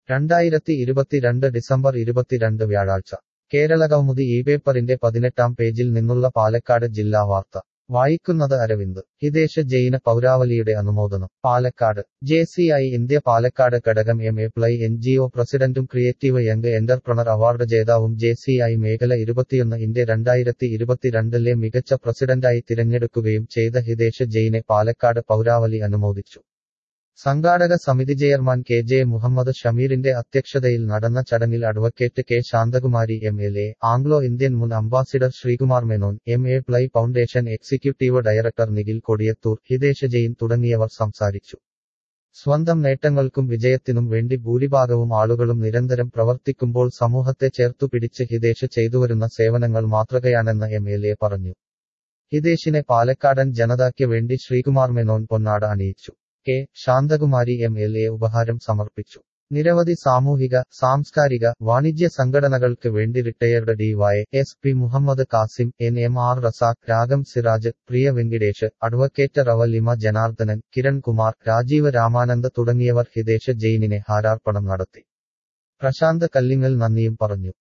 രണ്ടായിരത്തി ഇരുപത്തിരണ്ട് ഡിസംബർ ഇരുപത്തിരണ്ട് വ്യാഴാഴ്ച കേരള കൗമുദി ഈ പേപ്പറിന്റെ പതിനെട്ടാം പേജിൽ നിന്നുള്ള പാലക്കാട് ജില്ലാ വാർത്ത വായിക്കുന്നത് അരവിന്ദ് ഹിതേഷ ജെയിന് പൗരാവലിയുടെ അനുമോദനം Palakkad J C I India Palakkad ഘടകം M A ply N G O പ്രസിഡന്റും ക്രിയേറ്റീവ് യങ് എന്റർപ്രണർ അവാർഡ് ജേതാവും ജെ സി ഐ മേഖല ഇരുപത്തിയൊന്ന് ഇന്ത്യ രണ്ടായിരത്തി ഇരുപത്തിരണ്ടിലെ മികച്ച പ്രസിഡന്റായി തിരഞ്ഞെടുക്കുകയും ചെയ്ത ഹിതേഷ ജെയിനെ പാലക്കാട് പൗരാവലി അനുമോദിച്ചു സംഘാടക സമിതി ചെയർമാൻ കെ ജെ മുഹമ്മദ് ഷമീറിന്റെ അധ്യക്ഷതയിൽ നടന്ന ചടങ്ങിൽ advocate K Santhakumari M L A Anglo Indian മുൻ ambassador Sreekumar Menon M A ply foundation executive director Nikhil Kodiyathur Hitesha Jain തുടങ്ങിയവർ സംസാരിച്ചു സ്വന്തം നേട്ടങ്ങൾക്കും വിജയത്തിനും വേണ്ടി ഭൂരിഭാഗവും ആളുകളും നിരന്തരം പ്രവർത്തിക്കുമ്പോൾ സമൂഹത്തെ ചേർത്തുപിടിച്ച് ഹിതേഷ് ചെയ്തുവരുന്ന സേവനങ്ങൾ മാതൃകയാണെന്ന് എം എൽ എ പറഞ്ഞു ഹിതേഷിനെ പാലക്കാടൻ ജനതയ്ക്ക് വേണ്ടി ശ്രീകുമാർ മേനോൻ പൊന്നാട അണിയിച്ചു K Santhakumari M L A ഉപഹാരം സമർപ്പിച്ചു നിരവധി സാമൂഹിക സാംസ്കാരിക വാണിജ്യ സംഘടനകൾക്ക് വേണ്ടി retired D Y S P Muhammad Kasim N M R Razak Ragam Siraj Priya Venkitesh advocate Ravalima Janardhanan Kiran Kumar Rajeev Ramanand തുടങ്ങിയവർ ഹിതേഷ് ജെയിനിനെ ഹാരാർപ്പണം നടത്തി പ്രശാന്ത് കല്ലിങ്ങൽ നന്ദിയും പറഞ്ഞു